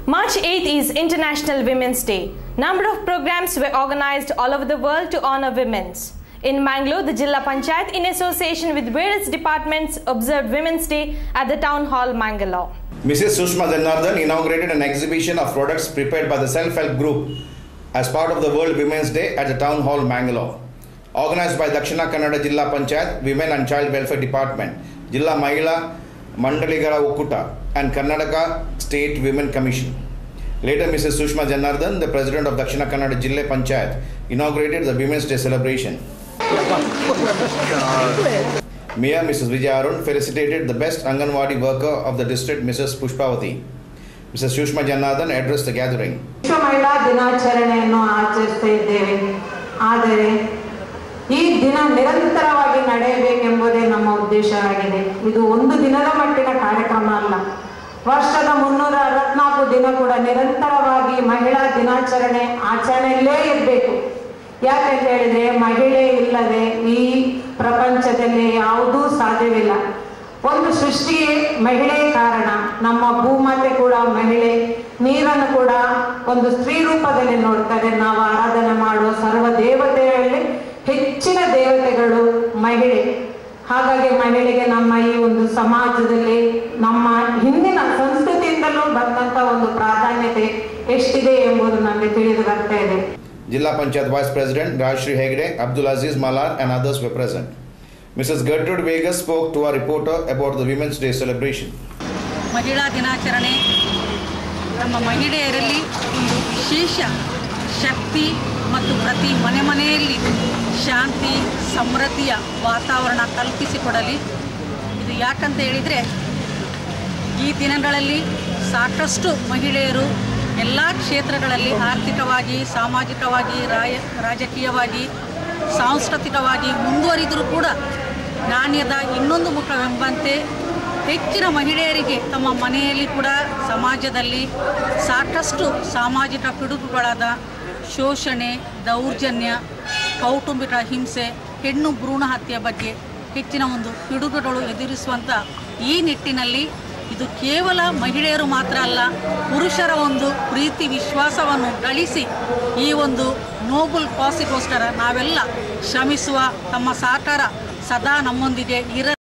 March 8th is International Women's Day. Number of programs were organized all over the world to honor women's. In Mangalore, the Jilla Panchayat, in association with various departments, observed Women's Day at the Town Hall, Mangalore. Mrs. Sushma Janardhan inaugurated an exhibition of products prepared by the self-help group as part of the World Women's Day at the Town Hall, Mangalore. Organized by Dakshina Kannada Jilla Panchayat, Women and Child Welfare Department, Jilla Mahila Mandaligara Okkuta and Karnataka State Women Commission. Later, Mrs. Sushma Janardhan, the president of Dakshina Kannada Jilla Panchayat, inaugurated the Women's Day celebration. Mayor Mrs. Vijay Arun felicitated the best Anganwadi worker of the district, Mrs. Pushpavati. Mrs. Sushma Janardhan addressed the gathering. ವಿಶ್ವ ಮಹಿಳಾ ದಿನಾಚರಣೆಯನ್ನು ಆಚರಿಸ್ತಾ ಇದ್ದೇವೆ ಆದರೆ ಈ ದಿನ ನಿರಂತರವಾಗಿ ನಡೆಯಬೇಕೆಂಬುದೇ ನಮ್ಮ ಉದ್ದೇಶವಾಗಿದೆ ಇದು ಒಂದು ದಿನದ ಮಟ್ಟಿನ ಕಾರ್ಯಕ್ರಮ ಅಲ್ಲ ವರ್ಷದ ಮುನ್ನೂರ ಅರವತ್ನಾಲ್ಕು ದಿನ ಕೂಡ ನಿರಂತರವಾಗಿ ಮಹಿಳಾ ದಿನಾಚರಣೆ ಆಚರಣೆಯಲ್ಲೇ ಇರಬೇಕು ಯಾಕಂತ ಹೇಳಿದ್ರೆ ಮಹಿಳೆ ಇಲ್ಲದೆ ಈ ಪ್ರಪಂಚದಲ್ಲಿ ಯಾವುದೂ ಸಾಧ್ಯವಿಲ್ಲ ಒಂದು ಸೃಷ್ಟಿಗೆ ಮಹಿಳೆ ಕಾರಣ ನಮ್ಮ ಭೂಮಾತೆ ಕೂಡ ಮಹಿಳೆ ನೀರನ್ನು ಕೂಡ ಒಂದು ಸ್ತ್ರೀ ರೂಪದಲ್ಲಿ ನೋಡ್ತಾರೆ ನಾವು ಆರಾಧನೆ ಮಾಡುವ ಸರ್ವ ದೇವತೆಗಳಲ್ಲಿ ಹೆಚ್ಚಿನ ದೇವತೆಗಳು ಮಹಿಳೆ ಹಾಗಾಗಿ ಮಹಿಳೆಗೆ ನಮ್ಮ ಈ ಒಂದು ಸಮಾಜದಲ್ಲಿ ನಮ್ಮ ಹಿಂದಿನ ಸಂಸ್ಕೃತಿಯಿಂದಲೂ ಬಂದಂತ ಒಂದು ಪ್ರಾಧಾನ್ಯತೆ ಎಷ್ಟಿದೆ ಎಂಬುದು ನಮಗೆ ತಿಳಿದು ಬರ್ತಾ ಇದೆ Jilla Panchayat Vice President Rajshri Hegde, Abdul Aziz Malar, and others were present. Mrs. Gertrude Vegas spoke to our reporter about the Women's Day celebration. ಮಹಿಳಾ ದಿನಾಚರಣೆ ನಮ್ಮ ಮಹಿಳೆಯರಲ್ಲಿ ಒಂದು ವಿಶೇಷ ಶಕ್ತಿ ಮತ್ತು ಪ್ರತಿ ಮನೆ ಮನೆಯಲ್ಲಿ ಶಾಂತಿ ಸಮೃದ್ಧಿಯ ವಾತಾವರಣ ಕಲ್ಪಿಸಿಕೊಡಲಿ ಇದು ಯಾಕಂತ ಹೇಳಿದರೆ ಈ ದಿನಗಳಲ್ಲಿ ಸಾಕಷ್ಟು ಮಹಿಳೆಯರು ಎಲ್ಲ ಕ್ಷೇತ್ರಗಳಲ್ಲಿ ಆರ್ಥಿಕವಾಗಿ ಸಾಮಾಜಿಕವಾಗಿ ರಾಯ ರಾಜಕೀಯವಾಗಿ ಸಾಂಸ್ಕೃತಿಕವಾಗಿ ಮುಂದುವರಿದರೂ ಕೂಡ ನಾಣ್ಯದ ಇನ್ನೊಂದು ಮುಖವೆಂಬಂತೆ ಹೆಚ್ಚಿನ ಮಹಿಳೆಯರಿಗೆ ತಮ್ಮ ಮನೆಯಲ್ಲಿ ಕೂಡ ಸಮಾಜದಲ್ಲಿ ಸಾಕಷ್ಟು ಸಾಮಾಜಿಕ ಪಿಡುಗುಗಳಾದ ಶೋಷಣೆ ದೌರ್ಜನ್ಯ ಕೌಟುಂಬಿಕ ಹಿಂಸೆ ಹೆಣ್ಣು ಭ್ರೂಣ ಹತ್ಯೆ ಬಗ್ಗೆ ಹೆಚ್ಚಿನ ಒಂದು ಪಿಡುಗುಗಳು ಎದುರಿಸುವಂಥ ಈ ನಿಟ್ಟಿನಲ್ಲಿ ಇದು ಕೇವಲ ಮಹಿಳೆಯರು ಮಾತ್ರ ಅಲ್ಲ ಪುರುಷರ ಒಂದು ಪ್ರೀತಿ ವಿಶ್ವಾಸವನ್ನು ಗಳಿಸಿ ಈ ಒಂದು ನೋಬಲ್ ಕಾಸಿಗೋಸ್ಕರ ನಾವೆಲ್ಲ ಶ್ರಮಿಸುವ ತಮ್ಮ ಸಹಕಾರ ಸದಾ ನಮ್ಮೊಂದಿಗೆ ಇರ